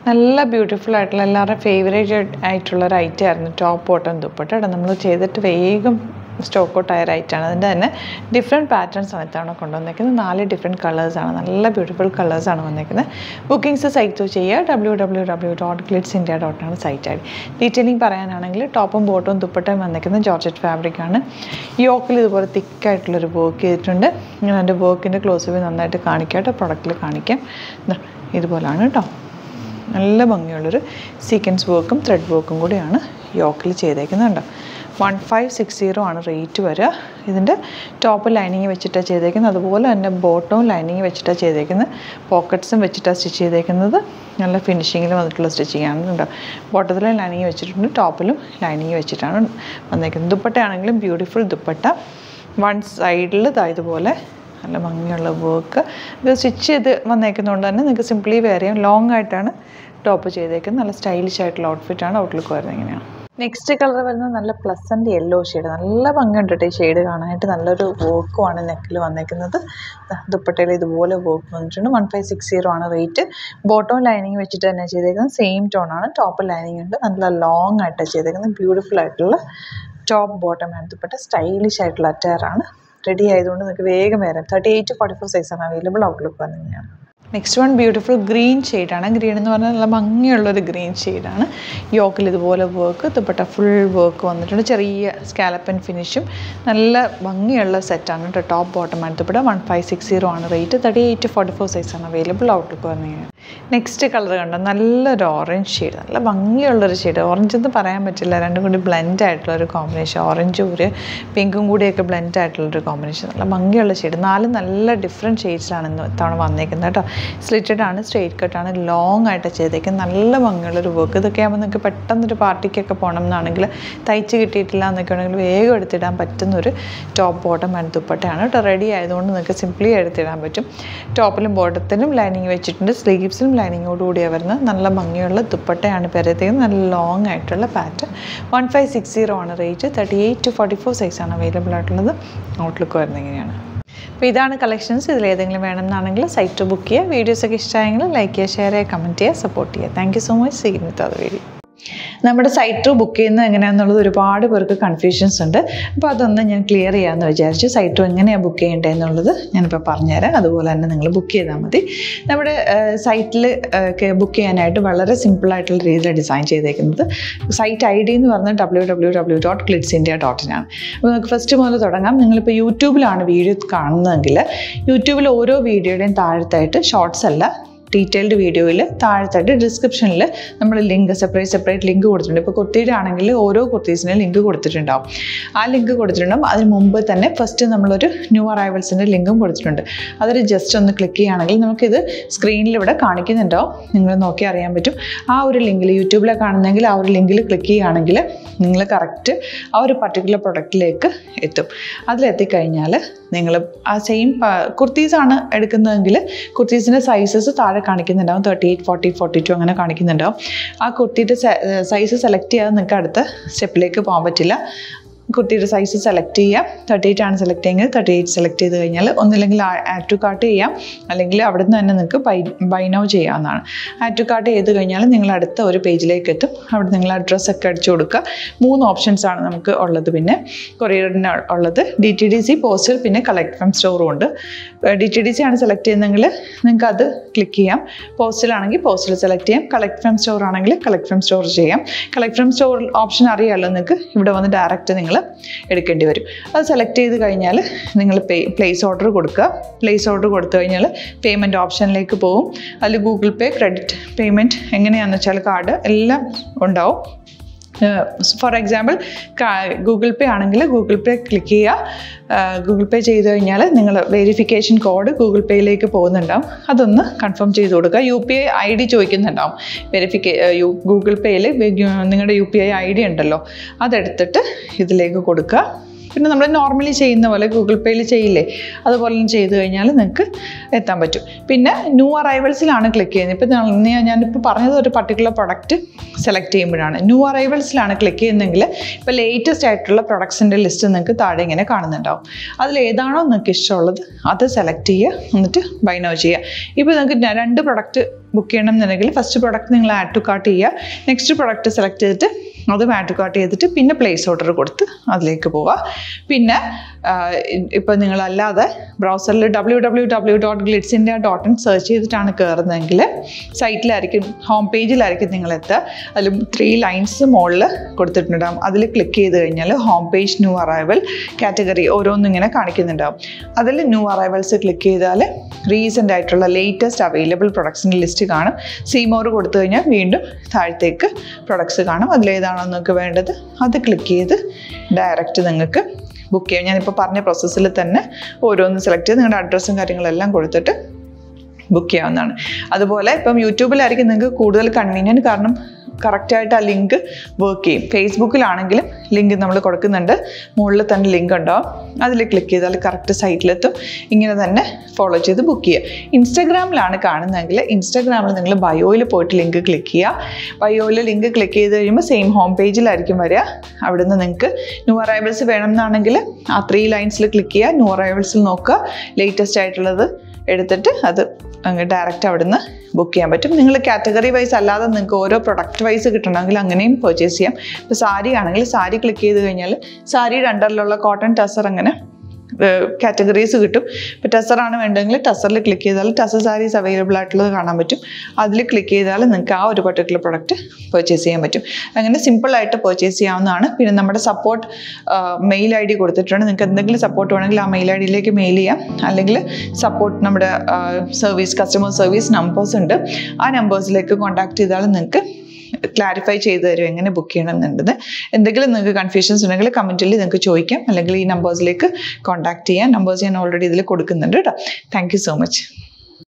നല്ല ബ്യൂട്ടിഫുൾ ആയിട്ടുള്ള എല്ലാവരുടെയും ഫേവറേറ്റ് ആയിട്ടുള്ള ഒരു ഐറ്റം ആയിരുന്നു ടോപ്പ് ബോട്ടം ദുപ്പട്ട കേട്ടോ നമ്മൾ ചെയ്തിട്ട് വേഗം സ്റ്റോക്ക് ഔട്ട് ആയ ഒരു ഐറ്റമാണ് അതിൻ്റെ തന്നെ ഡിഫറെൻറ്റ് പാറ്റേൺസ് ആണ് ഇത്തവണ കൊണ്ടുവന്നേക്കുന്നത് നാല് ഡിഫറെൻറ്റ് കളേഴ്സാണ് നല്ല ബ്യൂട്ടിഫുൾ കളേഴ്സാണ് വന്നേക്കുന്നത് ബുക്കിംഗ്സ് സൈറ്റ് ത്രൂ ചെയ്യുക W W W dot Glitz India ഡോട്ടാണ് സൈറ്റ് ഐ ഡി ഡീറ്റെയിലിംഗ് പറയാനാണെങ്കിൽ ടോപ്പും ബോട്ടും ദുപ്പട്ടയും വന്നേക്കുന്നത് ജോർജറ്റ് ഫാബ്രിക്കാണ് യോക്കിൽ ഇതുപോലെ തിക്കായിട്ടുള്ളൊരു വർക്ക് ചെയ്തിട്ടുണ്ട് ഞാൻ എൻ്റെ വർക്കിൻ്റെ ക്ലോസ് വ്യൂ നന്നായിട്ട് കാണിക്കാം കേട്ടോ പ്രൊഡക്റ്റിൽ കാണിക്കാം ദാ ഇതുപോലാണ് കേട്ടോ നല്ല ഭംഗിയുള്ളൊരു സീക്വൻസ് വർക്കും ത്രെഡ് വർക്കും കൂടിയാണ് യോക്കിൽ ചെയ്തേക്കുന്നുണ്ട് വൺ ഫൈവ് സിക്സ് സീറോ ആണ് റേറ്റ് വരിക ഇതിൻ്റെ ടോപ്പ് ലൈനിങ് വെച്ചിട്ടാണ് ചെയ്തേക്കുന്നത് അതുപോലെ തന്നെ ബോട്ടവും ലൈനിങ് വെച്ചിട്ടാണ് ചെയ്തേക്കുന്നത് പോക്കറ്റ്സും വെച്ചിട്ടാണ് സ്റ്റിച്ച് ചെയ്തേക്കുന്നത് നല്ല ഫിനിഷിങ്ങിൽ വന്നിട്ടുള്ള സ്റ്റിച്ചിങ് ആണ് കേട്ടോ ബോട്ടത്തിലും ലൈനിങ് വെച്ചിട്ടുണ്ട് ടോപ്പിലും ലൈനിങ് വെച്ചിട്ടാണ് വന്നേക്കുന്നത് ദുപ്പട്ടയാണെങ്കിലും ബ്യൂട്ടിഫുൾ ദുപ്പട്ട വൺ സൈഡിൽ ഇതാ ഇതുപോലെ നല്ല ഭംഗിയുള്ള വർക്ക് ഇത് സ്റ്റിച്ച് ചെയ്ത് വന്നേക്കുന്നതുകൊണ്ട് തന്നെ നിങ്ങൾക്ക് സിംപ്ലി വെയർ ചെയ്യാം ലോങ് ആയിട്ടാണ് ടോപ്പ് ചെയ്തേക്കുന്നത് നല്ല സ്റ്റൈലിഷ് ആയിട്ടുള്ള ഔട്ട്ഫിറ്റാണ് ഔട്ട്ലുക്ക് വരുന്നത് ഇങ്ങനെയാണ് നെക്സ്റ്റ് കളർ വരുന്നത് നല്ല പ്ലസൻറ്റ് യെല്ലോ ഷെയ്ഡ് നല്ല ഭംഗിയുണ്ട് കേട്ടോ ഈ ഷെയ്ഡ് കാണാനായിട്ട് നല്ലൊരു വർക്കുമാണ് നെക്കിൽ വന്നേക്കുന്നത് ദാ ദുപ്പട്ടയിൽ ഇതുപോലെ വർക്ക് വന്നിട്ടുണ്ട് വൺ ഫൈവ് സിക്സ് സീറോ ആണ് റേറ്റ് ബോട്ടം ലൈനിങ് വെച്ചിട്ട് തന്നെ ചെയ്തേക്കുന്നത് സെയിം ടോൺ ആണ് ടോപ്പ് ലൈനിങ് ഉണ്ട് നല്ല ലോങ് ആയിട്ടാണ് ചെയ്തേക്കുന്നത് ബ്യൂട്ടിഫുൾ ആയിട്ടുള്ള ടോപ്പ് ബോട്ടം ആണ് ദുപ്പട്ട സ്റ്റൈലിഷ് ആയിട്ടുള്ള അറ്റയറാണ് റെഡി ആയതുകൊണ്ട് നിങ്ങൾക്ക് വേഗം വരാം തേർട്ടി എയ്റ്റ് ഫോർട്ടി ഫോർ സൈസാണ് അവൈലബിൾ ഔട്ട്ലുക്ക് വന്നിങ്ങനെയാണ് നെക്സ്റ്റ് വൺ ബ്യൂട്ടിഫുൾ ഗ്രീൻ ഷെയ്ഡാണ് ഗ്രീൻ എന്ന് പറഞ്ഞാൽ നല്ല ഭംഗിയുള്ളൊരു ഗ്രീൻ ഷെയ്ഡാണ് യോക്കിൽ ഇതുപോലെ വർക്ക് ദുപ്പട്ട ഫുൾ വർക്ക് വന്നിട്ടുണ്ട് ചെറിയ സ്കാലപ്പൻ ഫിനിഷും നല്ല ഭംഗിയുള്ള സെറ്റാണ് കേട്ടോ ടോപ്പ് ബോട്ടം ആണ് dupatta one five six zero ആണ് rate thirty eight forty four സൈസാണ് അവൈലബിൾ ഔട്ട്ലുക്ക് വന്നിങ്ങനെ നെക്സ്റ്റ് കളർ കണ്ടോ നല്ലൊരു ഓറഞ്ച് ഷെയ്ഡ് നല്ല ഭംഗിയുള്ളൊരു ഷെയ്ഡ് ഓറഞ്ച് എന്ന് പറയാൻ പറ്റില്ല രണ്ടും കൂടി ബ്ലെൻഡ് ആയിട്ടുള്ള ഒരു കോമ്പിനേഷൻ ഓറഞ്ചും ഒരു പിങ്കും കൂടിയൊക്കെ ബ്ലെൻഡ് ആയിട്ടുള്ളൊരു കോമ്പിനേഷൻ നല്ല ഭംഗിയുള്ള ഷെയ്ഡ് നാല് നല്ല ഡിഫറെൻറ്റ് ഷെയ്ഡ്സിലാണ് ഇന്ന് ഇത്തവണ വന്നേക്കുന്നത് കേട്ടോ സ്ലിറ്റഡ് ആണ് സ്ട്രെയിറ്റ് കട്ടാണ് ലോങ് ആയിട്ട് ചെയ്തേക്കുന്നത് നല്ല ഭംഗിയുള്ളൊരു വർക്ക് ഇതൊക്കെ ആകുമ്പോൾ നിങ്ങൾക്ക് പെട്ടെന്നൊരു പാർട്ടിക്കൊക്കെ പോകണം എന്നാണെങ്കിൽ തയ്ച്ച് കിട്ടിയിട്ടില്ല എന്നൊക്കെ ഉണ്ടെങ്കിൽ വേഗം എടുത്തിടാൻ പറ്റുന്ന ഒരു ടോപ്പ് ബോട്ടം ആൻഡ് ദുപ്പട്ടയാണ് കേട്ടോ റെഡി ആയതുകൊണ്ട് നിങ്ങൾക്ക് സിംപ്ലി എടുത്തിടാൻ പറ്റും ടോപ്പിലും ബോട്ടത്തിലും ലൈനിങ് വെച്ചിട്ടുണ്ട് സ്ലീവ്സിലും ലൈനിങ്ങോട് കൂടിയാണ് വരുന്നത് നല്ല ഭംഗിയുള്ള ദുപ്പട്ടയാണ് പെരത്തേക്ക് നല്ല ലോങ് ആയിട്ടുള്ള pattern one five six zero ആണ് rate thirty eight to forty four സൈസാണ് അവൈലബിൾ ആയിട്ടുള്ളത് ഔട്ട്ലുക്ക് വരുന്നത് ഇങ്ങനെയാണ് അപ്പോൾ ഇതാണ് കളക്ഷൻസ് ഇതിൽ ഏതെങ്കിലും വേണമെന്നാണെങ്കിൽ സൈറ്റ് ബുക്ക് ചെയ്യുക വീഡിയോസൊക്കെ ഇഷ്ടമായെങ്കിൽ ലൈക്ക് ചെയ്യുക ഷെയർ ചെയ്യുക കമൻറ്റ് ചെയ്യുക സപ്പോർട്ട് ചെയ്യുക thank you so much see with അത് വീഡിയോ നമ്മുടെ സൈറ്റ് ബുക്ക് ചെയ്യുന്നത് എങ്ങനെയാണെന്നുള്ളത് ഒരുപാട് പേർക്ക് കൺഫ്യൂഷൻസ് ഉണ്ട് അപ്പോൾ അതൊന്ന് ഞാൻ ക്ലിയർ ചെയ്യാമെന്ന് വിചാരിച്ചു സൈറ്റ് എങ്ങനെയാണ് ബുക്ക് ചെയ്യേണ്ടത് എന്നുള്ളത് ഞാനിപ്പോൾ പറഞ്ഞുതരാം അതുപോലെ തന്നെ നിങ്ങൾ ബുക്ക് ചെയ്താൽ മതി നമ്മുടെ സൈറ്റിൽ ബുക്ക് ചെയ്യാനായിട്ട് വളരെ സിമ്പിളായിട്ടുള്ള രീതിയിൽ ഡിസൈൻ ചെയ്തേക്കുന്നത് സൈറ്റ് ഐ ഡി എന്ന് പറഞ്ഞാൽ W W W dot Glitz India dot ഇനാണ് അപ്പോൾ നമുക്ക് ഫസ്റ്റ് മുതൽ തുടങ്ങാം നിങ്ങളിപ്പോൾ യൂട്യൂബിലാണ് വീഡിയോ കാണുന്നതെങ്കിൽ യൂട്യൂബിൽ ഓരോ വീഡിയോയുടെയും താഴത്തായിട്ട് ഷോർട്സ് അല്ല ഡീറ്റെയിൽഡ് വീഡിയോയിൽ താഴത്തായിട്ട് ഡിസ്ക്രിപ്ഷനിൽ നമ്മൾ ലിങ്ക് സെപ്പറേറ്റ് സെപ്പറേറ്റ് ലിങ്ക് കൊടുത്തിട്ടുണ്ട് ഇപ്പോൾ കുർത്തിയുടെ ആണെങ്കിൽ ഓരോ കുർത്തീസിനും ലിങ്ക് കൊടുത്തിട്ടുണ്ടാവും ആ ലിങ്ക് കൊടുത്തിട്ടുണ്ടാവും അതിന് മുമ്പ് തന്നെ ഫസ്റ്റ് നമ്മളൊരു ന്യൂ അറൈവൽസിൻ്റെ ലിങ്കും കൊടുത്തിട്ടുണ്ട് അതൊരു ജസ്റ്റ് ഒന്ന് ക്ലിക്ക് ചെയ്യുകയാണെങ്കിൽ നമുക്കിത് സ്ക്രീനിൽ ഇവിടെ കാണിക്കുന്നുണ്ടാവും നിങ്ങൾ നോക്കി അറിയാൻ പറ്റും ആ ഒരു ലിങ്കിൽ യൂട്യൂബിലെ കാണുന്നെങ്കിൽ ആ ഒരു ലിങ്കിൽ ക്ലിക്ക് ചെയ്യുകയാണെങ്കിൽ നിങ്ങൾ കറക്റ്റ് ആ ഒരു പർട്ടിക്കുലർ പ്രൊഡക്റ്റിലേക്ക് എത്തും അതിലെത്തിക്കഴിഞ്ഞാൽ നിങ്ങൾ ആ സെയിം കുർത്തീസാണ് എടുക്കുന്നതെങ്കിൽ കുർത്തീസിൻ്റെ സൈസസ് താഴെ കാണിക്കുന്നുണ്ടാവും thirty eight forty forty two അങ്ങനെ കാണിക്കുന്നുണ്ടാവും ആ കുർത്തിയുടെ സൈസ് സെലക്ട് ചെയ്യാതെ നിങ്ങൾക്ക് അടുത്ത സ്റ്റെപ്പിലേക്ക് പോകാൻ പറ്റില്ല കുർത്തിയുടെ സൈസ് സെലക്ട് ചെയ്യാം തേർട്ടി എയ്റ്റ് ആണ് സെലക്ട് ചെയ്യുന്നത് തേർട്ടി എയ്റ്റ് സെലക്ട് ചെയ്ത് കഴിഞ്ഞാൽ ഒന്നില്ലെങ്കിൽ ആഡ് ടു കാർട്ട് ചെയ്യാം അല്ലെങ്കിൽ അവിടെ നിന്ന് തന്നെ നിങ്ങൾക്ക് ബൈ ബൈ നൗ ചെയ്യാവുന്നതാണ് ആഡ് ടു കാർട്ട് ചെയ്ത് കഴിഞ്ഞാൽ നിങ്ങൾ അടുത്ത ഒരു പേജിലേക്ക് എത്തും അവിടെ നിങ്ങൾ അഡ്രസ്സ് ഒക്കെ അടിച്ചു കൊടുക്കുക മൂന്ന് ഓപ്ഷൻസ് ആണ് നമുക്ക് ഉള്ളത് പിന്നെ കൊറിയറിന് ഉള്ളത് D T D C postal പിന്നെ കളക്ട് ഫ്രം സ്റ്റോറും ഉണ്ട് ഡി ടി ഡി സി ആണ് സെലക്ട് ചെയ്യുന്നതെങ്കിൽ നിങ്ങൾക്ക് അത് ക്ലിക്ക് ചെയ്യാം പോസ്റ്റലാണെങ്കിൽ പോസ്റ്റൽ സെലക്ട് ചെയ്യാം കളക്ട് ഫ്രം സ്റ്റോർ ആണെങ്കിൽ കളക്ട് ഫ്രം സ്റ്റോർ ചെയ്യാം കളക്ട് ഫ്രം സ്റ്റോർ ഓപ്ഷൻ അറിയാമല്ലോ നിങ്ങൾക്ക് ഇവിടെ വന്ന് ഡയറക്റ്റ് നിങ്ങൾ എടുക്കേണ്ടി വരും അത് സെലക്ട് ചെയ്ത് കഴിഞ്ഞാൽ നിങ്ങൾ പേ പ്ലേസ് ഓർഡർ കൊടുക്കുക പ്ലേസ് ഓർഡർ കൊടുത്തു കഴിഞ്ഞാൽ പേയ്മെൻറ്റ് ഓപ്ഷനിലേക്ക് പോകും അതിൽ ഗൂഗിൾ പേ ക്രെഡിറ്റ് പേയ്മെൻറ്റ് എങ്ങനെയാണെന്ന് വെച്ചാൽ കാർഡ് എല്ലാം ഉണ്ടാവും ഫോർ എക്സാമ്പിൾ ഗൂഗിൾ പേ ആണെങ്കിൽ ഗൂഗിൾ പേ ക്ലിക്ക് ചെയ്യുക ഗൂഗിൾ പേ ചെയ്ത് കഴിഞ്ഞാൽ നിങ്ങൾ വെരിഫിക്കേഷൻ കോഡ് ഗൂഗിൾ പേയിലേക്ക് പോകുന്നുണ്ടാവും അതൊന്ന് കൺഫേം ചെയ്ത് കൊടുക്കുക U P I I D ചോദിക്കുന്നുണ്ടാവും വെരിഫിക്കേ ഗൂഗിൾ പേയിൽ നിങ്ങളുടെ U P I I D ഉണ്ടല്ലോ അതെടുത്തിട്ട് ഇതിലേക്ക് കൊടുക്കുക പിന്നെ നമ്മൾ നോർമലി ചെയ്യുന്ന പോലെ ഗൂഗിൾ പേയിൽ ചെയ്യില്ലേ അതുപോലെ ചെയ്ത് കഴിഞ്ഞാൽ നിങ്ങൾക്ക് എത്താൻ പറ്റും പിന്നെ ന്യൂ അറൈവൽസിലാണ് ക്ലിക്ക് ചെയ്യുന്നത് ഇപ്പം ഞാനിപ്പോൾ പറഞ്ഞത് ഒരു പർട്ടിക്കുലർ പ്രൊഡക്റ്റ് സെലക്ട് ചെയ്യുമ്പോഴാണ് ന്യൂ അറൈവൽസിലാണ് ക്ലിക്ക് ചെയ്യുന്നതെങ്കിൽ ഇപ്പോൾ ലേറ്റസ്റ്റ് ആയിട്ടുള്ള പ്രൊഡക്ട്സിൻ്റെ ലിസ്റ്റ് നിങ്ങൾക്ക് താഴെ ഇങ്ങനെ കാണുന്നുണ്ടാവും അതിൽ ഏതാണോ നിങ്ങൾക്ക് ഇഷ്ടമുള്ളത് അത് സെലക്ട് ചെയ്യുക എന്നിട്ട് ബൈ നോ ചെയ്യുക ഇപ്പോൾ നിങ്ങൾക്ക് രണ്ട് പ്രൊഡക്റ്റ് ബുക്ക് ചെയ്യണം എന്നുണ്ടെങ്കിൽ ഫസ്റ്റ് പ്രൊഡക്റ്റ് നിങ്ങൾ ആഡ് ടു കാർട്ട് ചെയ്യുക നെക്സ്റ്റ് പ്രൊഡക്റ്റ് സെലക്ട് ചെയ്തിട്ട് അതും ആഡ് ടു കാർട്ട് ചെയ്തിട്ട് പിന്നെ പ്ലേസ് ഓർഡർ കൊടുത്ത് അതിലേക്ക് പോവുക പിന്നെ ഇപ്പോൾ നിങ്ങളല്ലാതെ ബ്രൗസറിൽ W W W dot Glitz India dot in search ചെയ്തിട്ടാണ് കയറുന്നതെങ്കിൽ സൈറ്റിലായിരിക്കും ഹോം പേജിലായിരിക്കും നിങ്ങൾ എത്തുക അതിൽ ത്രീ ലൈൻസ് മുകളിൽ കൊടുത്തിട്ടുണ്ടാകും അതിൽ ക്ലിക്ക് ചെയ്ത് കഴിഞ്ഞാൽ home page new arrival category ഓരോന്നും ഇങ്ങനെ കാണിക്കുന്നുണ്ടാവും അതിൽ ന്യൂ അറൈവൽസ് ക്ലിക്ക് ചെയ്താൽ റീസെൻ്റ് ആയിട്ടുള്ള ലേറ്റസ്റ്റ് അവൈലബിൾ പ്രൊഡക്ട്സിൻ്റെ ലിസ്റ്റ് കാണും സീമോർ കൊടുത്തു കഴിഞ്ഞാൽ വീണ്ടും താഴത്തേക്ക് പ്രൊഡക്ട്സ് കാണും അതിലേതാണോ നിങ്ങൾക്ക് വേണ്ടത് അത് ക്ലിക്ക് ചെയ്ത് ഡയറക്റ്റ് നിങ്ങൾക്ക് ബുക്ക് ചെയ്യാം ഞാനിപ്പോൾ പറഞ്ഞ പ്രോസസ്സിൽ തന്നെ ഓരോന്ന് സെലക്ട് ചെയ്ത് നിങ്ങളുടെ അഡ്രസ്സും കാര്യങ്ങളെല്ലാം കൊടുത്തിട്ട് ബുക്ക് ചെയ്യാവുന്നതാണ് അതുപോലെ ഇപ്പം യൂട്യൂബിലായിരിക്കും നിങ്ങൾക്ക് കൂടുതൽ കൺവീനിയൻറ്റ് കാരണം കറക്റ്റായിട്ട് ആ ലിങ്ക് വർക്ക് ചെയ്യും ഫേസ്ബുക്കിലാണെങ്കിലും ലിങ്ക് നമ്മൾ കൊടുക്കുന്നുണ്ട് മുകളിൽ തന്നെ ലിങ്ക് ഉണ്ടാവും അതിൽ ക്ലിക്ക് ചെയ്താൽ കറക്റ്റ് സൈറ്റിലെത്തും ഇങ്ങനെ തന്നെ ഫോളോ ചെയ്ത് ബുക്ക് ചെയ്യുക ഇൻസ്റ്റാഗ്രാമിലാണ് കാണുന്നതെങ്കിൽ ഇൻസ്റ്റാഗ്രാമിൽ നിങ്ങൾ ബയോയിൽ പോയിട്ട് ലിങ്ക് ക്ലിക്ക് ചെയ്യുക ബയോയിൽ ലിങ്ക് ക്ലിക്ക് ചെയ്ത് കഴിയുമ്പോൾ സെയിം ഹോം പേജിലായിരിക്കും വരിക അവിടുന്ന് നിങ്ങൾക്ക് ന്യൂ അറൈവൽസ് വേണം എന്നാണെങ്കിൽ ആ ത്രീ ലൈൻസിൽ ക്ലിക്ക് ചെയ്യുക ന്യൂ അറൈവൽസിൽ നോക്കുക ലേറ്റസ്റ്റ് ആയിട്ടുള്ളത് എടുത്തിട്ട് അത് അങ്ങ് ഡയറക്റ്റ് അവിടുന്ന് ബുക്ക് ചെയ്യാൻ പറ്റും നിങ്ങൾ കാറ്റഗറി വൈസ് അല്ലാതെ നിങ്ങൾക്ക് ഓരോ പ്രൊഡക്റ്റ് വൈസ് കിട്ടണമെങ്കിൽ അങ്ങനെയും പർച്ചേസ് ചെയ്യാം ഇപ്പോൾ സാരി ആണെങ്കിൽ സാരി ക്ലിക്ക് ചെയ്ത് കഴിഞ്ഞാൽ സാരിയുടെ അണ്ടറിലുള്ള കോട്ടൺ ടസർ അങ്ങനെ കാറ്റഗറീസ് കിട്ടും ഇപ്പോൾ ടസറാണ് വേണ്ടതെങ്കിൽ ടസറിൽ ക്ലിക്ക് ചെയ്താൽ ടസർ സാരീസ് അവൈലബിൾ ആയിട്ടുള്ളത് കാണാൻ പറ്റും അതിൽ ക്ലിക്ക് ചെയ്താൽ നിങ്ങൾക്ക് ആ ഒരു പർട്ടിക്കുലർ പ്രൊഡക്റ്റ് പർച്ചേസ് ചെയ്യാൻ പറ്റും അങ്ങനെ സിമ്പിളായിട്ട് പർച്ചേസ് ചെയ്യാവുന്നതാണ് പിന്നെ നമ്മുടെ സപ്പോർട്ട് മെയിൽ ഐ ഡി കൊടുത്തിട്ടുണ്ട് നിങ്ങൾക്ക് എന്തെങ്കിലും സപ്പോർട്ട് വേണമെങ്കിൽ ആ മെയിൽ ഐ ഡിയിലേക്ക് മെയിൽ ചെയ്യാം അല്ലെങ്കിൽ സപ്പോർട്ട് നമ്മുടെ സർവീസ് കസ്റ്റമർ സർവീസ് നമ്പേഴ്സ് ഉണ്ട് ആ നമ്പേഴ്സിലേക്ക് കോൺടാക്ട് ചെയ്താൽ നിങ്ങൾക്ക് ക്ലാരിഫൈ ചെയ്ത് തരും എങ്ങനെ ബുക്ക് ചെയ്യണം എന്നുള്ളത് എന്തെങ്കിലും നിങ്ങൾക്ക് കൺഫ്യൂഷൻസ് ഉണ്ടെങ്കിൽ കമൻറ്റിൽ നിങ്ങൾക്ക് ചോദിക്കാം അല്ലെങ്കിൽ ഈ നമ്പേഴ്സിലേക്ക് കോൺടാക്ട് ചെയ്യാം നമ്പേഴ്സ് ഞാൻ ഓൾറെഡി ഇതിൽ കൊടുക്കുന്നുണ്ട് കേട്ടോ താങ്ക് യു സോ മച്ച്